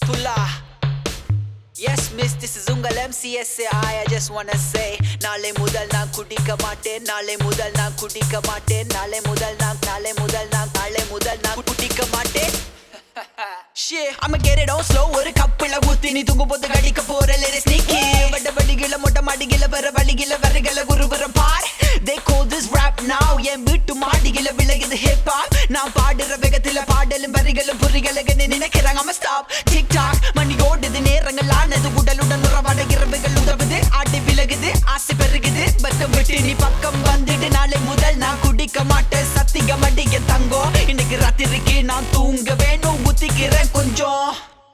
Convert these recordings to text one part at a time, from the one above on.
Pula. Yes, miss, this is உங்கள் MCSAI. I just wanna say நாளை முதல் நான் குடிக்க மாட்டேன் நாளை முதல் நான் குடிக்க மாட்டேன் நாளை முதல் நான் நாளை முதல் நான் நாளை முதல் நான் குடிக்க மாட்டேன் Shit, I'ma get it on slow ஒரு கப்பில ஊத்தி நீ தூங்கும் போது கடிக்க போற லேரி ஸ்னீக்கி வட்ட வழிகள மொட்டை மாடிகள வர வழிகள வரகள குருபுரம் பார் they call this rap now என் வீட்டு மாடிகள விலகுது hip hop நான் பாடுற வேகத்துல பாடலும் வரிகளும் புரிகளுக்கு நினைக்கிறாங்க I'm stop TikTok மணி ஓடுது நேரங்கள் ஆனது உடலுடன் உறவாட இரவுகள் உதவுது ஆட்டி விலகுது ஆசை பெருகுது பட்டம் விட்டு நீ பக்கம் வந்துடு நாளை முதல் நான் குடிக்க மாட்டேன் சத்தியம் அடிக்க தங்கம் இன்னைக்கு ராத்திரிக்கு நான் தூங்க வேணும் ஊத்திக்கிறேன் கொஞ்சம்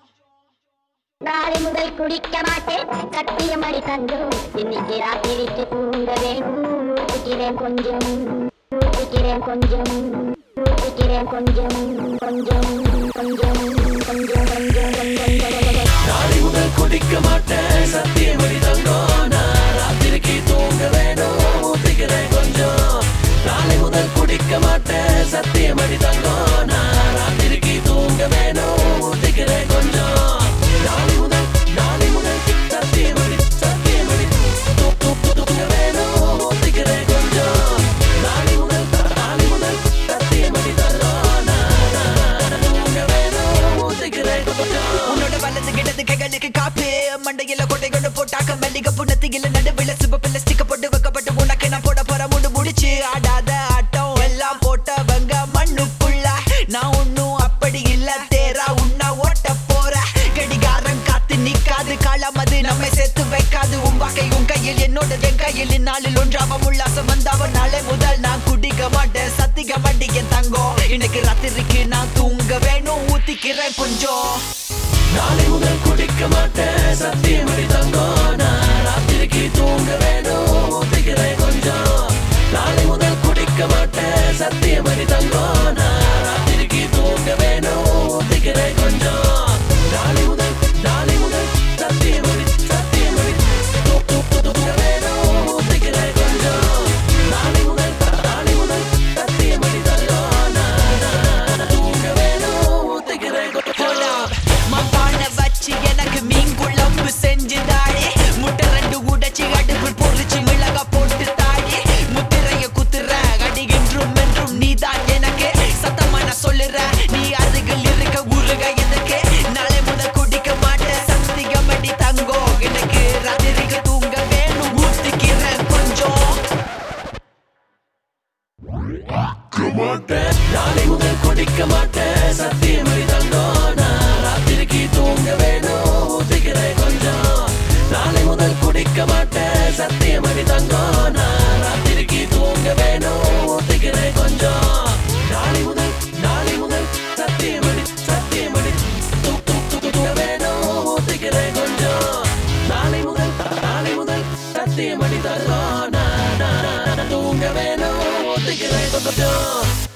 நாளை முதல் குடிக்க மாட்டேன் சத்தியம் அடி தங்கும் இன்னைக்கு ராத்திரிக்கு தூங்க வேணும் ஊத்திக்கிறேன் கொஞ்சம் ஊத்திக்கிறேன் கொஞ்சம் ஊத்திக்கிறேன் கொஞ்சம் கொஞ்சம் கொஞ்சம் கொஞ்சம் கொஞ்சம் கொஞ்சம் கொஞ்சம் நாளை முதல் குடிக்க மாட்டேன் சத்தியமணி தங்கம் நான் ராத்திரிக்கு தூங்க வேணும் ஊத்திக்கிறேன் கொஞ்சம் நாளை முதல் குடிக்க மாட்டேன் சத்தியமணி தங்கம் நான் ராத்திரிக்கு தூங்க வேணும் ஊத்திக்கிறேன் கொஞ்சம் நாளை முதல் நாளை முதல் சத்தியமணி சத்தியமணி தூ- தூ- தூ- தூங்க வேணும் ஊத்திக்கிறேன் கொஞ்சம் நாளை முதல் நாளை முதல் சத்தியமணி தங்கம் நான் நான் தூங்க வேணும் ஊத்திக்கிறேன் கொஞ்சம் உன்னோட வலது கிடது கைகளுக்கு காப்பு மண்டையில கொட்டை கொண்டு போட்டாக்க மல்லிகை புண்ணத்தியில நடுவில் சிவப்பில் ஸ்டிக்க போட்டு வைக்கப்பட்டு உனக்கு நான் போட போற முடு முடிச்சு ஆடாத ஆட்டம் எல்லாம் போட்டவங்க மண்ணுக்குள்ள நான் ஒன்னும் அப்படி இல்ல தேரா உன்ன ஓட்ட போற கடிகாரம் காத்து நிக்காது காலம் அது நம்மை சேர்த்து வைக்காது உன் வகை உன் கையில் என்னோட என் கையில் இந்நாளில் ஒன்றாவ உல்லாசம் வந்தாவ நாளை முதல் நான் குடிக்க மாட்டேன் சத்திக மாட்டேன் தங்கம் இன்னைக்கு ராத்திரிக்கு நான் தூங்க வேணும் ஊத்திக்கிறேன் கொஞ்சம் நாளை முதல் குடிக்க மாட்டேன் சத்தியமணி தங்கம் நான் ராத்திரிக்கு தூங்க வேணும் ஊத்திக்கிறேன் கொஞ்சம் நாளை முதல் குடிக்க மாட்டேன் சத்தியமணி தங்கம் நான் ராத்திரிக்கு தூங்க வேணும் ஊத்திக்கிறேன் கொஞ்சம் நாளை முதல் நாளை முதல் சத்தியமணி சத்தியமணி தூ- தூ- தூ- தூங்க வேணும் ஊத்திக்கிறேன் கொஞ்சம் நாளை முதல் நாளை முதல் சத்தியமணி தங்கம் நான் நான் தூங்க வேணும் ஊத்திக்கிறேன் Hold கொஞ்சம் up. மப்பான வச்சு எனக்கு மீன் குழம்பு செஞ்சு தாடி முட்டை ரெண்டு உடைச்சு அடுப்பில் பொரிச்சு மிளகா போட்டு தாடி முத்திரைய குத்துற அடிகின்றும் என்றும் நீதான் எனக்கு சத்தமா நான் சொல்லுறேன் நீ அருகில் இருக்க உருக எனக்கு நாளை முதல் குடிக்க மாட்டேன் சத்தியம் அடி தங்கோ எனக்கு ராத்திரிக்கு தூங்க வேணும் ஊத்திக்கிறேன் கொஞ்சம் மாட்டேன் நாளை முதல் குடிக்க மாட்டேன் சத்தியமணி தங்கம் நான் ராத்திரிக்கு தூங்க வேணும் ஊத்திக்கிறேன் கொஞ்சம் நாளை முதல் குடிக்க மாட்டேன் சத்தியமணி தங்கம் நான் ராத்திரிக்கு தூங்க வேணும் ஊத்திக்கிறேன் கொஞ்சம் நாளை முதல் நாளை முதல் சத்தியமணி சத்தியமணி தூ- தூ- தூ- தூங்க வேணும் ஊத்திக்கிறேன் கொஞ்சம் நாளை முதல் நாளை முதல் சத்தியமணி தங்கம் நான் நான் நான் தூங்க வேணும் ஊத்திக்கிறேன் கொஞ்சம்